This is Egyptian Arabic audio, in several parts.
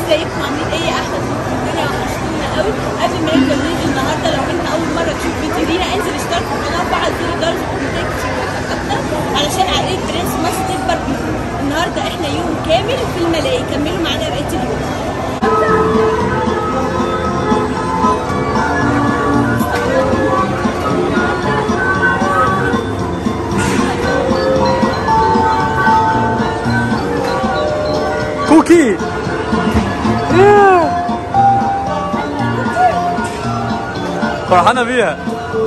ازيكم عاملين ايه احلى في الدنيا وحشتونا قوي قبل ما نبدا الفيديو النهارده لو انت اول مره تشوف فيديو لينا انزل اشترك في القناه وفعل زر الجرس وتكتب علشان عائله برنس مصر تكبر بيكم النهارده احنا يوم كامل في الملاهي كملوا معانا بقيه اليوم كوكي فرحانة بيها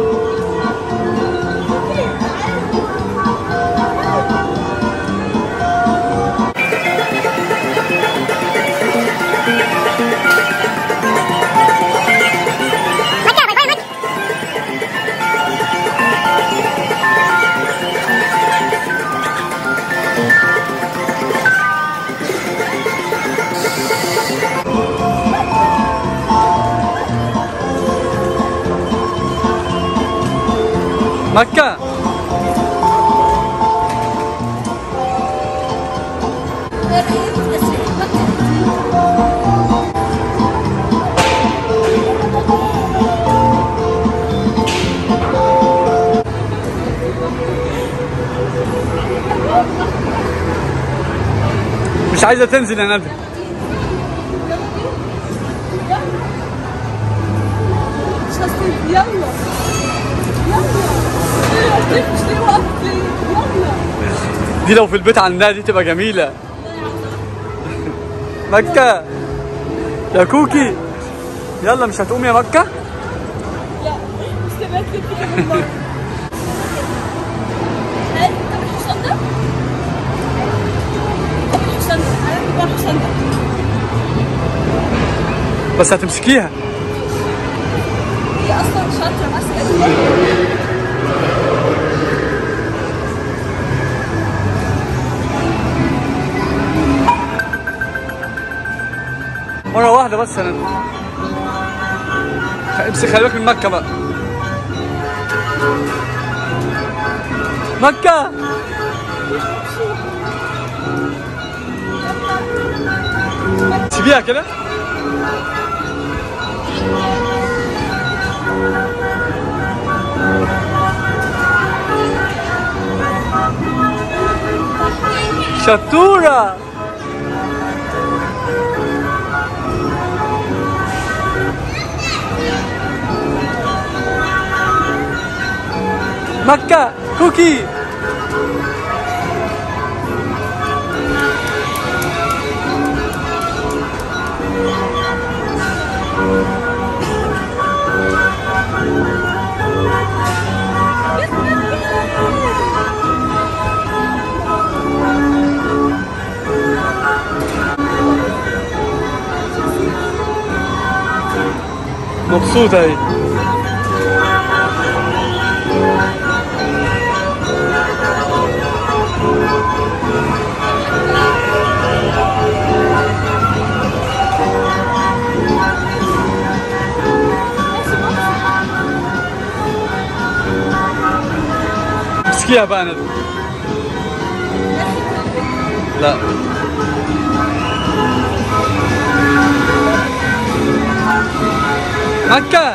مكة مش عايزة تنزل يا ندى مش هسيب يلا يلا مش ليه وقفت يلا دي لو في البيت عندها دي تبقى جميلة مكة يا كوكي يلا مش هتقوم يا مكة لا استنى كده بالمره هاي طب الحصان ده طب الحصان ده عارف بقى الحصان ده بس هتمسكيها هي اصلا شاطره ماسكه دي مرة واحدة بس انا امسك خلي بالك من مكة بقى مكة سيبيها كده شطورة مكة كوكي مبسوطة اهي امسكيها بقى ندى لا مكة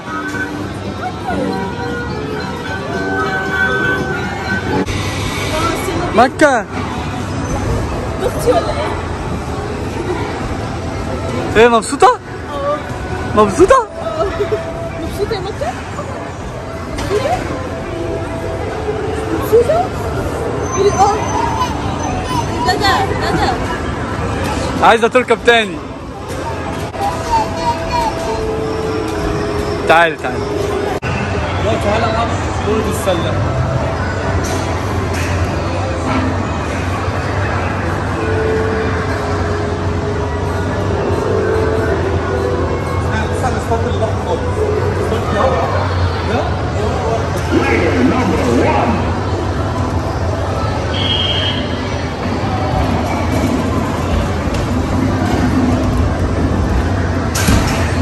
مكة اختي ولا ايه؟ ايه مبسوطة؟ اه مبسوطة؟ مبسوطة يا مكة؟ مبسوطة؟ مبسوطة؟ قولي اه ندى ندى عايزة تركب تاني تعالي تعالي دلوقتي هلعب كرة السلة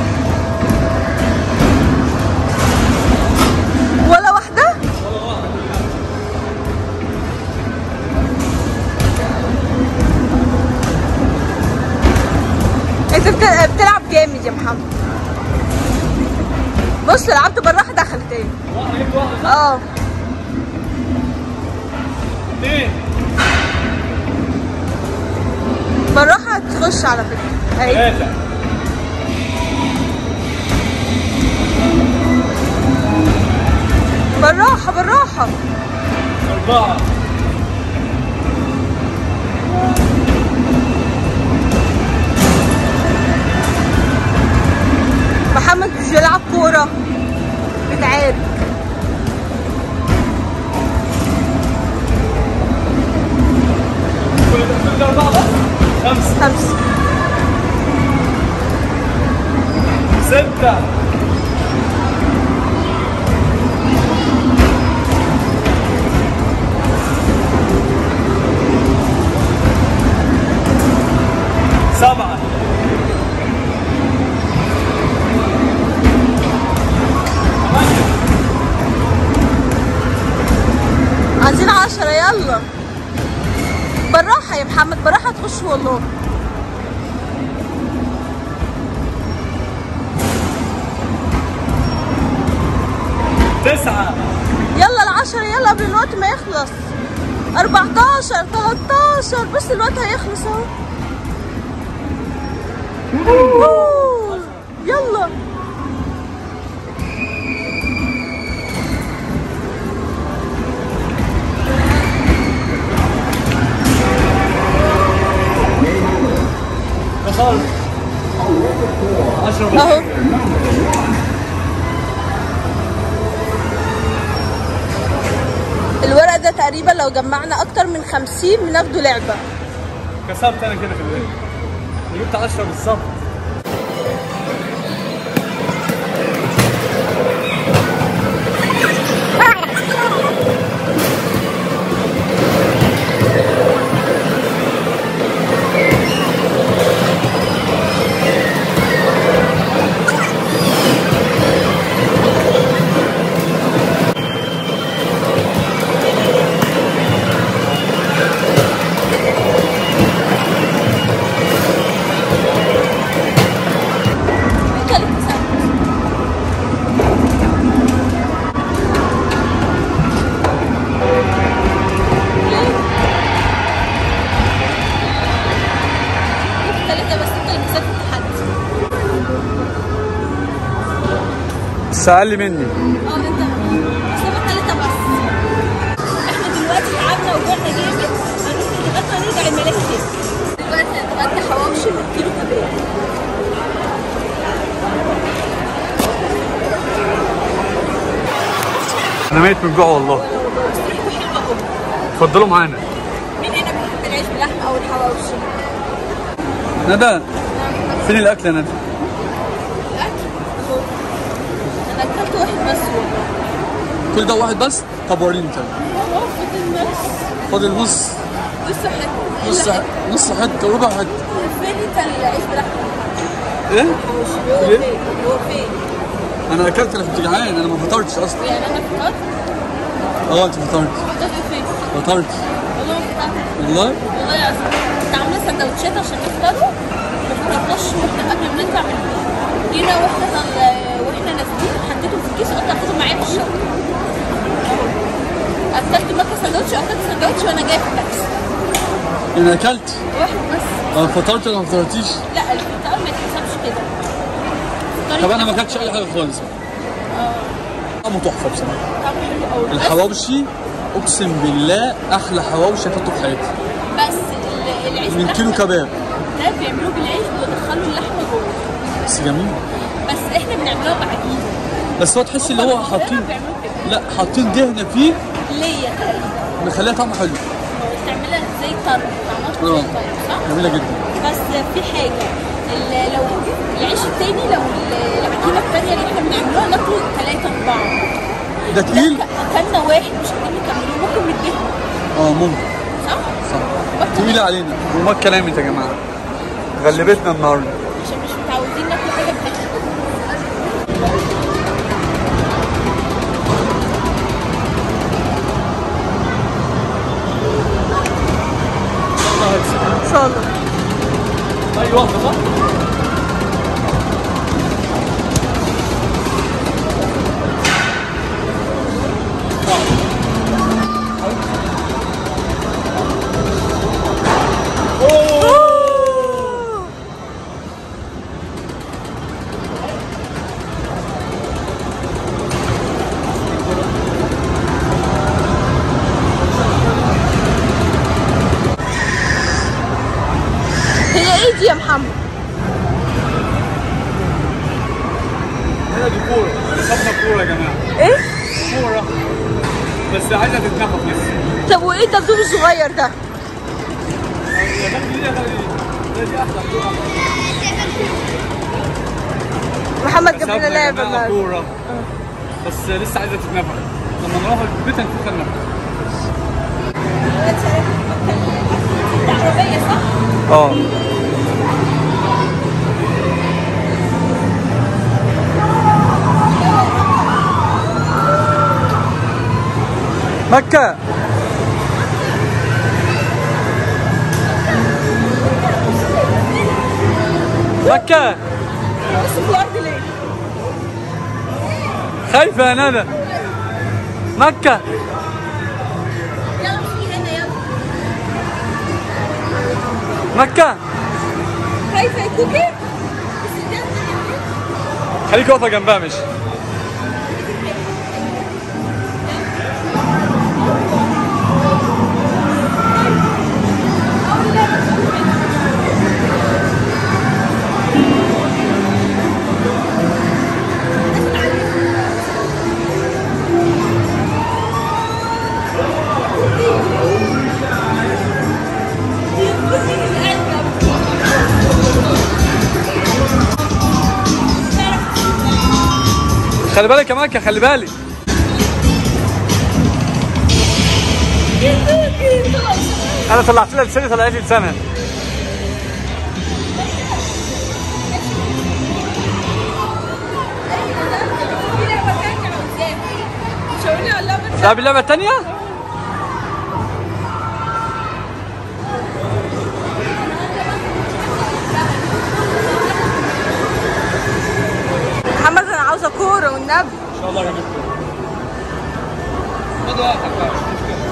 ولا واحدة؟ بت- بتلعب جامد يا محمد بص لعبت بالراحه دخلت ايه واحد جبت واحده صح؟ اه اثنين بالراحه هتخش على فكره اهي ثلاثه بالراحه بالراحه اربعه محمد مش بيلعب كوره بتعاد كل ده كل ده اربعه بس خمسه خمسه سته سبعه ثمانيه عايزين عشرة يلا بالراحة يا محمد بالراحة تخش والله تسعه يلا العشرة يلا قبل الوقت ما يخلص 14 13 بس الوقت هيخلص اهو أوه، يلا دخلت عشرة بس اهو الورق ده تقريبا لو جمعنا اكتر من 50 بناخده لعبة كسبت انا كده في البيت جبت 10 بالظبط انت اللي كسبت ثلاثة بس انت اللي كسبت التحدي بس اقل مني اه انت كسبت ثلاثة بس احنا دلوقتي تعبنا وجعنا جامد هنروح نتغدى ونرجع الملاهي تاني دلوقتي هنتغدى حواوشي من كيلو كباب انا ميت من الجوع والله ريحته حلوة قوي اتفضلوا معانا مين هنا بيحب العيش باللحمة او الحواوشي؟ ندى فين الاكل يا ندى الاكل اهو انا اكلت واحد بس والله كل ده واحد بس طب وريني طيب اه فضل نص فاضل نص نص حته نص إلا نص حته وربع حته فين انت العيش باللحمة ايه هو ليه؟ فين؟ هو فين؟ انا اكلت انا كنت جعان انا ما فطرتش اصلا يعني انا فطرت اه انت فطرت فطرت فين؟ فطرت والله ما فطرت والله والله العظيم كنت عامله سندوتشات عشان نفطروا ما فطرناش واحنا قبل ما نطلع من البيت جينا واحنا طل... واحنا نازلين حطيته في الكيس وقلت اخده معايا في الشنطه اهو اكلت مكه سندوتش واكلت سندوتش وانا جايه في التاكسي انا اكلت واحد بس اه فطرت ولا ما فطرتيش لا الفطار ما يتحسبش كده الفطار طب انا ما يتحسب اكلتش اي حاجه خالص طعمه تحفه بصراحه طعمه حلو قوي بس- الحواوشي اقسم بالله احلى حواوشي اكلته في حياتي بس ال- العيش من كيلو باللحمة كباب ده بيعملوه بالعيش ويدخلوا اللحمه جوه بس جميل بس احنا بنعملوها بعجينه بس هو تحس اللي هو هم حاطين بيعملوا كده لا حاطين دهنه فيه ليا تقريبا مخليها طعمه حلو تعملها زي طرب طعمها اه زي طرب صح؟ جميله جدا بس في حاجه ال- لو العيش التاني لو ال- العجينه التانيه اللي احنا بنعملوها ناكله ثلاثه اربعه ده تقيل اكلنا واحد مش قادرين نكمله ممكن ندهن اه ممكن صح؟ صح تقيل علينا وما الكلام يا جماعه غلبتنا النهارده عشان مش متعودين ناكل حاجه بتاكل الله يكسب ان شاء الله اي واحده صح؟ ايه دي يا محمد هنا دي كورة صفنا كورة يا جماعة ايه كورة بس عايزة تتنفخ لسه طب وايه الدبدوب الصغير ده يا خلي دي يا خلي دي لا، دي أحلى كورة محمد جاب لنا حسابنا يا لعبه جماعة النهارده كورة بس لسه عايزة تتنفخ لما نروح البيت هنشوفها تنفخ عربيه صح؟ اه مكة مكة بص في الارض ليه؟ خايفة يا ندى مكة يلا مش هنا يلا مكة خايفه يا كوكي؟ بس ده خليك واقفة جنبها مش خلي بالك يا مكة خلي بالك انا طلعت لها لساني طلعت لي لسانها شاورني على اللعبه تلعب اللعبة التانية؟ محمد انا عاوزه كوره والنبي ان شاء الله هجيب خد وقتك بقى مش مشكلة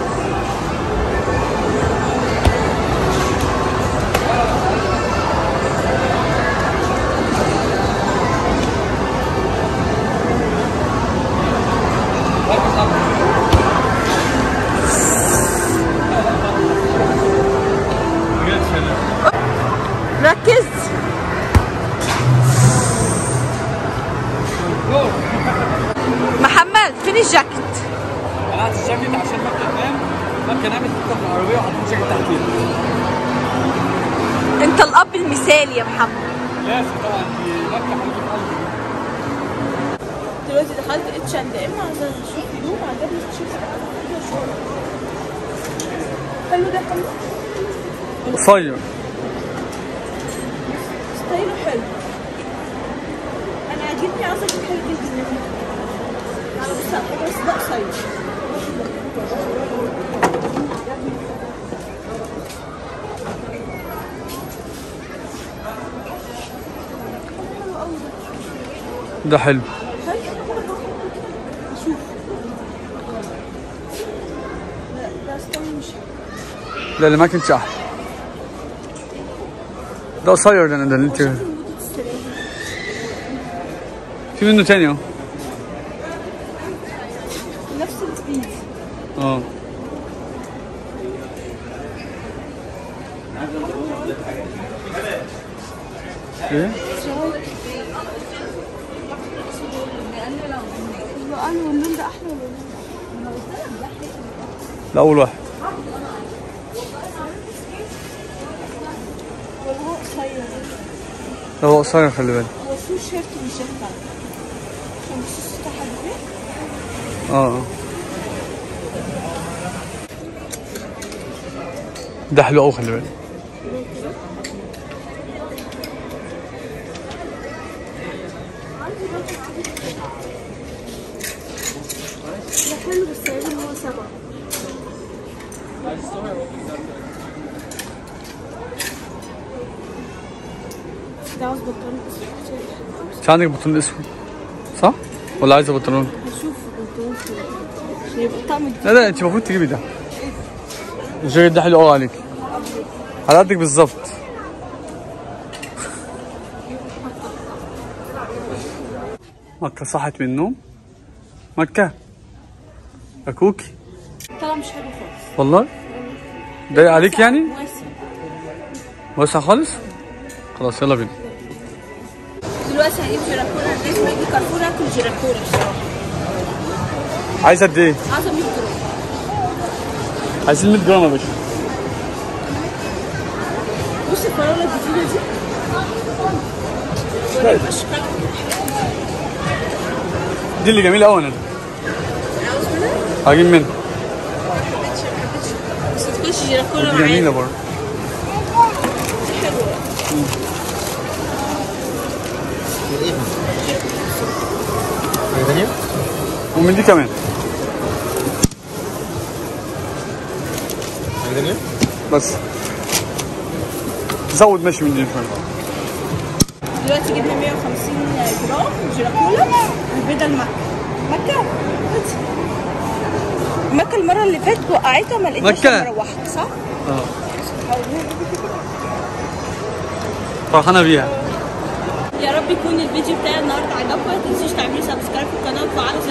ركز أكتر. بجد فعلا. ركز جو. محمد فين الجاكيت قلعت الجاكيت عشان مكة تنام مكة نامت تفتح العربية وحطيت الجاكيت تحتيها انت الاب المثالي يا محمد لازم طبعا دي مكة حبيبة قلبي دلوقتي دخلت اتش اند ام عشان اشوف هدوم عجبني التيشيرت حلو ده حلو قصير ستايله حلو انا عاجبني عاوزه اجيب حاجه جدا على بس بس ده قصير ده حلو شوف لا ده ستايل مش لا اللي معاك انت احلى ده قصير ده ده اللي انت في منه تاني اهو نفس السبيد اه ايه انا واللون ده احلى ولا ده اول واحد ولا هو قصير ده هو قصير خلي بالك هو فيه شيرت مش جاكيت على فكرة. عشان الصوص بتاعها كبير اه اه ده حلو قوي خلي بالك ده حلو بس تقريبا هو سبعة ده عاوز بنطلون اسود انت عندك بطلون اسود صح؟ ولا عايزه بطلون؟ هشوف بنطلون اسود عشان يبقى طعم جديد لا لا انت المفروض تجيبي ده الجاكيت ده حلو قوي عليك على قدك بالظبط مكة صحت من النوم مكة يا كوكي طلع مش حلو خالص والله ضايق عليك يعني؟ مواسم واسع خالص خلاص يلا بينا دلوقتي هجيب جيراكولا لازم اجي كارفور اكل جيراكولا الصراحه عايز قد ايه؟ عايزه 100 جرام عايزين 100 جرام يا باشا بص الفراوله الجديده دي طيب. دي اللي جميله قوي انا عاوز منها هجيب منها بس تخش جيراكولا دي معايا جميله برضه حلوه حاجة تانية؟ ومن دي كمان حاجة تانية؟ بس زود ماشي من دي شويه دلوقتي جبنا 150 جرام جيراكولا البيضه المكه مكه مكه المره اللي فاتت وقعتها ما لقيتهاش مكة. لما روحت صح؟ اه فرحانه بيها يا رب يكون الفيديو بتاعي النهارده عجبكم ما تنسوش تعملوا سبسكرايب في القناه وتفعلوا زر